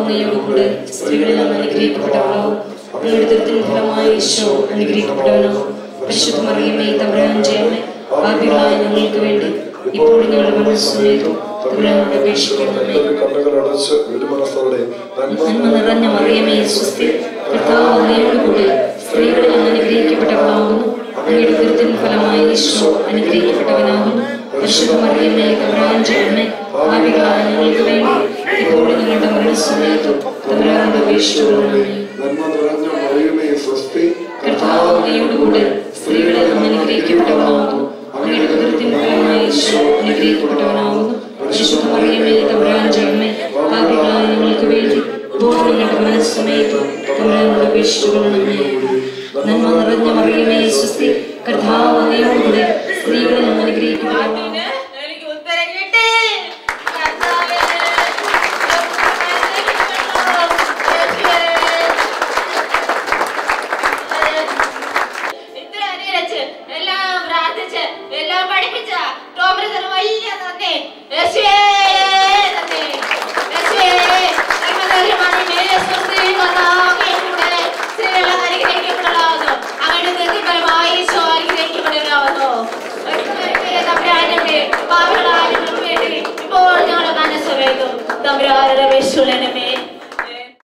അങ്ങയോടുകൂടെ സ്ത്രീകളിൽ അങ്ങ് അനുഗ്രഹിക്കപ്പെട്ടവളാവും അങ്ങയുടെ ദുരിതത്തിൻ ഫലമായി ഈശോ അനുഗ്രഹിക്കപ്പെട്ടവനാവും പരിശുദ്ധ മറിയമേ തമ്പുരാൻ ജയമേ പാപികളായ ഞങ്ങൾക്ക് വേണ്ടി ഇപ്പോഴും ഞങ്ങളുടെ മനസ്സുനേക്കും തമ്പുരാനോട് അപേക്ഷിക്കണമേ കണ്ണുകളടച്ച് വിടുമനസ്സോടെ നന്മ നിറഞ്ഞ മറിയമേ സ്വസ്തി കർത്താവ് അങ്ങയോടുകൂടി സ്ത്രീകളിൽ അങ്ങ് അനുഗ്രഹിക്കപ്പെട്ടവളാകുന്നു അങ്ങയുടെ ദുരിതത്തിൻ ഫലമായി ഈശോ അനുഗ്രഹിക്കപ്പെട്ടവനാകുന്നു പരിശുദ്ധ മറിയമേ തമ്പുരാൻ ജയമേ പാപികളായ ഞങ്ങൾക്ക് വേണ്ടി ഇപ്പോഴും ഞങ്ങളുടെ മനസ്സുനേക്കും തമ്പുരാനോട് അപേക്ഷിക്കണമേ നന്മ നിറഞ്ഞ മറിയമേ സ്വസ്തി കർത്താവ് അങ്ങയോടുകൂടെ സ്ത്രീകളെ അങ്ങ് അനുഗ്രഹിക്കപ്പെട്ടവനാകുന്നു അങ്ങയുടെ ദുരിതത്തിൻ ഫലമായി ഈശോ അനുഗ്രഹിക്കപ്പെട്ടവനാകുന്നു പരിശുദ്ധ മറിയമേ തമ്പുരാൻ ജയമേ പാപികളായ ഞങ്ങൾക്ക് വേണ്ടി ഇപ്പോഴും ഞങ്ങളുടെ മനസ്സമയത്തും തമ്പുരാനോട് അപേക്ഷിച്ചുകൊള്ളണമേ നന്മ നിറഞ്ഞ മറിയമേ സ്വസ്തി കർത്താവ് അങ്ങയോടുകൂടെ സ്ത്രീകളെ അങ്ങ് അനുഗ്രഹിക്കപ്പെട്ടവനാകുന്നു എനിക്ക് ഉത്തരം കിട്ടി കർത്താവേ, ഇത്ര അനുകരിച്ച് എല്ലാം പ്രാർത്ഥിച്ച് എല്ലാം പഠിപ്പിച്ച ടോമിന് വലിയ നന്ദി യേശുവേ